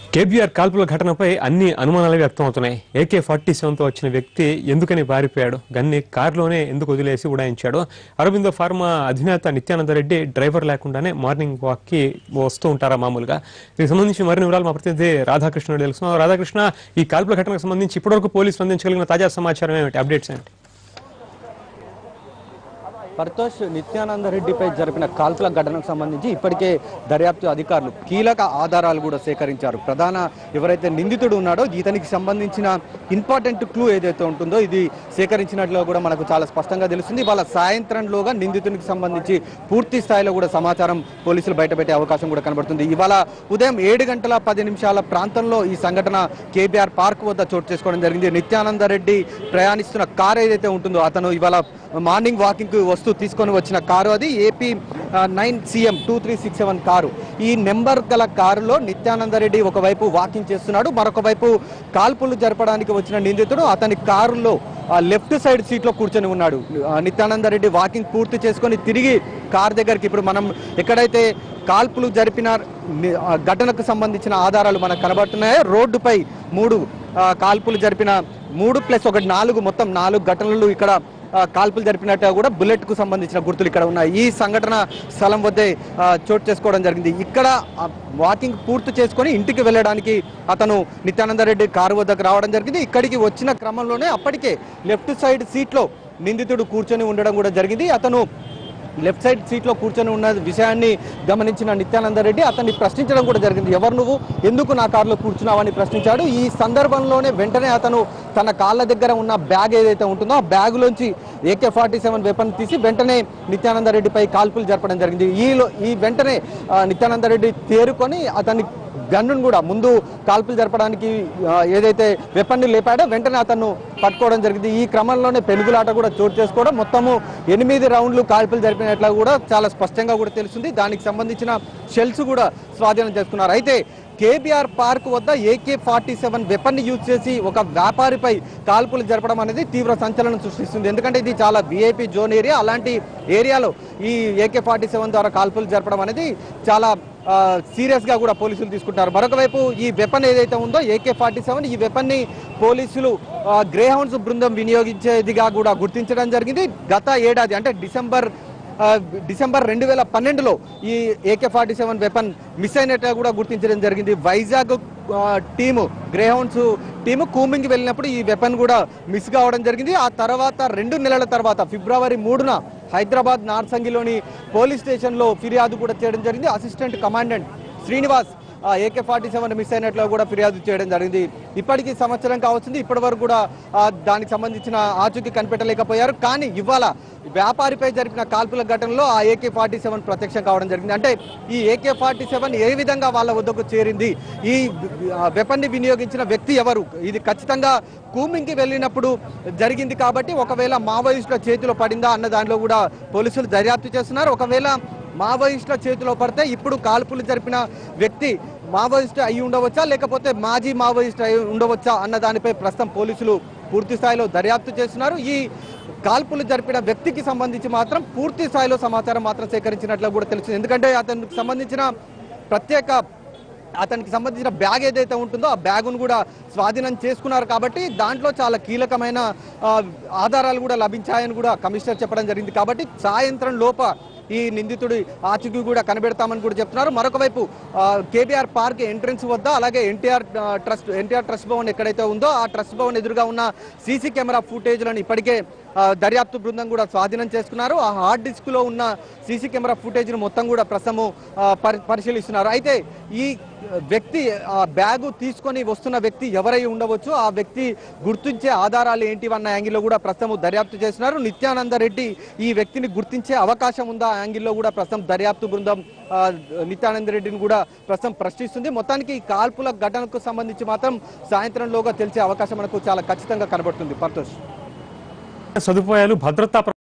KBR కాల్పుల ఘటనపై అన్ని అనుమానాలు వ్యక్తం అవుతున్నాయి ఏకే ఫార్టీ సెవెన్తో వచ్చిన వ్యక్తి ఎందుకని పారిపోయాడు గన్ని కారులోనే ఎందుకు వదిలేసి ఉడాయించాడు అరవిందో ఫార్మా అధినేత నిత్యానంద రెడ్డి డ్రైవర్ లేకుండానే మార్నింగ్ వాక్కి వస్తూ ఉంటారా మామూలుగా దీనికి సంబంధించి మరిన్ని వివరాలు మా ప్రతినిధి రాధాకృష్ణ తెలుసు రాధాకృష్ణ ఈ కాల్పుల ఘటనకు సంబంధించి ఇప్పటివరకు పోలీసులు అందించగలిగిన తాజా సమాచారం ఏమిటి అప్డేట్స్ ఏంటి పర్తోష్ నిత్యానంద రెడ్డిపై జరిపిన కాల్పుల ఘటనకు సంబంధించి ఇప్పటికే దర్యాప్తు అధికారులు కీలక ఆధారాలు కూడా సేకరించారు ప్రధాన ఎవరైతే నిందితుడు ఉన్నాడో ఇతనికి సంబంధించిన ఇంపార్టెంట్ క్లూ ఏదైతే ఉంటుందో ఇది సేకరించినట్లు కూడా మనకు చాలా స్పష్టంగా తెలుస్తుంది వాళ్ళ సాయంత్రంలోగా నిందితునికి సంబంధించి పూర్తి స్థాయిలో కూడా సమాచారం పోలీసులు బయటపెట్టే అవకాశం కూడా కనబడుతుంది ఇవాళ ఉదయం ఏడు గంటల పది నిమిషాల ప్రాంతంలో ఈ సంఘటన కేబీఆర్ పార్క్ వద్ద చోటు చేసుకోవడం జరిగింది నిత్యానంద రెడ్డి ప్రయాణిస్తున్న కారు ఏదైతే ఉంటుందో అతను ఇవాళ మార్నింగ్ వాకింగ్ కు వస్తూ తీసుకొని వచ్చిన కారు అది AP nine CM two three six seven car ఈ నెంబర్ గల కారులో నిత్యానంద రెడ్డి ఒకవైపు వాకింగ్ చేస్తున్నాడు మరొక వైపు కాల్పులు జరపడానికి వచ్చిన నిందితుడు అతని కారులో లెఫ్ట్ సైడ్ సీట్లో కూర్చొని ఉన్నాడు ఆ, నిత్యానంద రెడ్డి వాకింగ్ పూర్తి చేసుకొని తిరిగి కార్ దగ్గరికి ఇప్పుడు మనం ఎక్కడైతే కాల్పులు జరిపిన ని- ఆ ఘటనకు సంబంధించిన ఆధారాలు మనకు కనబడుతున్నాయో రోడ్డుపై మూడు ఆ, కాల్పులు జరిపిన మూడు ప్లస్ ఒకటి నాలుగు మొత్తం నాలుగు ఘటనలు ఇక్కడ ఆ, కాల్పులు జరిపినట్టు కూడా బుల్లెట్ కు సంబంధించిన గుర్తులు ఇక్కడ ఉన్నాయి ఈ సంఘటన స్థలం వద్దే ఆ, చోటు చేసుకోవడం జరిగింది ఇక్కడ ఆ, వాకింగ్ పూర్తి చేసుకొని ఇంటికి వెళ్ళడానికి అతను నిత్యానంద రెడ్డి కారు వద్దకు రావడం జరిగింది ఇక్కడికి వచ్చిన క్రమంలోనే అప్పటికే లెఫ్ట్ సైడ్ సీట్లో నిందితుడు కూర్చొని ఉండడం కూడా జరిగింది అతను లెఫ్ట్ సైడ్ సీట్లో కూర్చొని ఉన్న విషయాన్ని గమనించిన నిత్యానంద రెడ్డి అతన్ని ప్రశ్నించడం కూడా జరిగింది ఎవరు నువ్వు ఎందుకు నా కారులో కూర్చున్నావని ప్రశ్నించాడు ఈ సందర్భంలోనే వెంటనే అతను తన కాళ్ళ దగ్గర ఉన్న బ్యాగ్ ఏదైతే ఉంటుందో ఆ బ్యాగులోంచి ఏకే ఫార్టీ సెవెన్ వెపన్ తీసి వెంటనే నిత్యానంద రెడ్డిపై కాల్పులు జరపడం జరిగింది ఈలో ఈ వెంటనే ఆ, నిత్యానంద రెడ్డి తేరుకొని అతన్ని గన్నును కూడా ముందు కాల్పులు జరపడానికి ఆ, ఏదైతే వెపన్ని లేపాడో వెంటనే అతను పట్టుకోవడం జరిగింది ఈ క్రమంలోనే పెనుగులాట కూడా చోటు చేసుకోవడం మొత్తము ఎనిమిది రౌండ్లు కాల్పులు జరిపినట్లు కూడా చాలా స్పష్టంగా కూడా తెలుస్తుంది దానికి సంబంధించిన షెల్స్ కూడా స్వాధీనం చేసుకున్నారు అయితే కేబీఆర్ పార్క్ వద్ద ఏకే ఫార్టీ సెవెన్ వెపన్ని యూజ్ చేసి ఒక వ్యాపారిపై కాల్పులు జరపడం అనేది తీవ్ర సంచలనం సృష్టిస్తుంది ఎందుకంటే ఇది చాలా విఐపి జోన్ ఏరియా అలాంటి ఏరియాలో ఈ ఏకే ఫార్టీ సెవెన్ ద్వారా కాల్పులు జరపడం అనేది చాలా సీరియస్ గా కూడా పోలీసులు తీసుకుంటారు మరొక వైపు ఈ వెపన్ ఏదైతే ఉందో ఏకే ఫార్టీ సెవెన్ ఈ వెపన్ ని పోలీసులు గ్రే హౌండ్స్ బృందం వినియోగించేదిగా కూడా గుర్తించడం జరిగింది గత ఏడాది అంటే డిసెంబర్ ఆ, డిసెంబర్ రెండు వేల పన్నెండులో ఈ AK forty seven weapon miss అయినట్టుగా కూడా గుర్తించడం జరిగింది వైజాగ్ ఆ, టీము గ్రేహౌండ్స్ టీము కూమింగ్ వెళ్ళినప్పుడు ఈ వెపన్ కూడా మిస్ కావడం జరిగింది ఆ తర్వాత రెండు నెలల తర్వాత ఫిబ్రవరి మూడున హైదరాబాద్ నార్సంగిలోని పోలీస్ స్టేషన్లో ఫిర్యాదు కూడా చేయడం జరిగింది assistant commandant Srinivas AK forty seven miss అయినట్లు కూడా ఫిర్యాదు చేయడం జరిగింది ఇప్పటికీ సంవత్సరం కావచ్చింది ఇప్పటి వరకు కూడా ఆ, దానికి సంబంధించిన ఆచూకీ కనిపెట్టలేకపోయారు కానీ ఇవాళ వ్యాపారిపై జరిపిన కాల్పుల ఘటనలో ఆ ఏకే ఫార్టీ సెవెన్ ప్రత్యక్షం కావడం జరిగింది అంటే ఈ ఏకే ఫార్టీ సెవెన్ ఏ విధంగా వాళ్ళ వద్దకు చేరింది ఈ వెపన్ ని వినియోగించిన వ్యక్తి ఎవరు ఇది ఖచ్చితంగా కూమింగ్కి వెళ్ళినప్పుడు జరిగింది కాబట్టి ఒకవేళ మావోయిస్టుల చేతిలో పడిందా అన్న దానిలో కూడా పోలీసులు దర్యాప్తు చేస్తున్నారు ఒకవేళ మావోయిస్టుల చేతిలో పడితే ఇప్పుడు కాల్పులు జరిపిన వ్యక్తి మావోయిస్ట్ అయి ఉండవచ్చా లేకపోతే మాజీ మావోయిస్ట్ అయి ఉండవచ్చా అన్న దానిపై ప్రస్తుతం పోలీసులు పూర్తి స్థాయిలో దర్యాప్తు చేస్తున్నారు ఈ కాల్పులు జరిపిన వ్యక్తికి సంబంధించి మాత్రం పూర్తి స్థాయిలో సమాచారం మాత్రం సేకరించినట్లు కూడా తెలుస్తుంది ఎందుకంటే అతనికి సంబంధించిన ప్రత్యేక అతనికి సంబంధించిన బ్యాగ్ ఏదైతే ఉంటుందో ఆ బ్యాగును కూడా స్వాధీనం చేసుకున్నారు కాబట్టి దాంట్లో చాలా కీలకమైన ఆ, ఆధారాలు కూడా లభించాయని కూడా కమిషనర్ చెప్పడం జరిగింది కాబట్టి సాయంత్రం లోప ఈ నిందితుడి ఆచూకీ కూడా కనిపెడతామని కూడా చెప్తున్నారు మరొక వైపు ఆ, కేబీఆర్ పార్క్ ఎంట్రన్స్ వద్ద అలాగే ఎన్టీఆర్ ఆ, ట్రస్ట్ ఎన్టీఆర్ ట్రస్ట్ భవన్ ఎక్కడైతే ఉందో ఆ ట్రస్ట్ భవన్ ఎదురుగా ఉన్న సీసీ కెమెరా ఫుటేజ్లను ఇప్పటికే ఆ, దర్యాప్తు బృందం కూడా స్వాధీనం చేసుకున్నారు ఆ హార్డ్ డిస్క్ లో ఉన్న సీసీ కెమెరా ఫుటేజ్ ను మొత్తం కూడా ప్రస్తుతము ఆ, పరి- పరిశీలిస్తున్నారు అయితే ఈ వ్యక్తి ఆ బ్యాగు తీసుకొని వస్తున్న వ్యక్తి ఎవరై ఉండవచ్చు ఆ వ్యక్తి గుర్తించే ఆధారాలు ఏంటి అన్న యాంగిల్లో కూడా ప్రస్తుతం దర్యాప్తు చేస్తున్నారు నిత్యానంద రెడ్డి ఈ వ్యక్తిని గుర్తించే అవకాశం ఉందా ఆ యాంగిల్లో కూడా ప్రస్తుతం దర్యాప్తు బృందం ఆ, నిత్యానంద రెడ్డిని కూడా ప్రస్తుతం ప్రశ్నిస్తుంది మొత్తానికి ఈ కాల్పుల ఘటనకు సంబంధించి మాత్రం సాయంత్రంలోగా తెలిసే అవకాశం మనకు చాలా ఖచ్చితంగా కనబడుతుంది పర్తోష్ సదుపాయాలు భద్రతా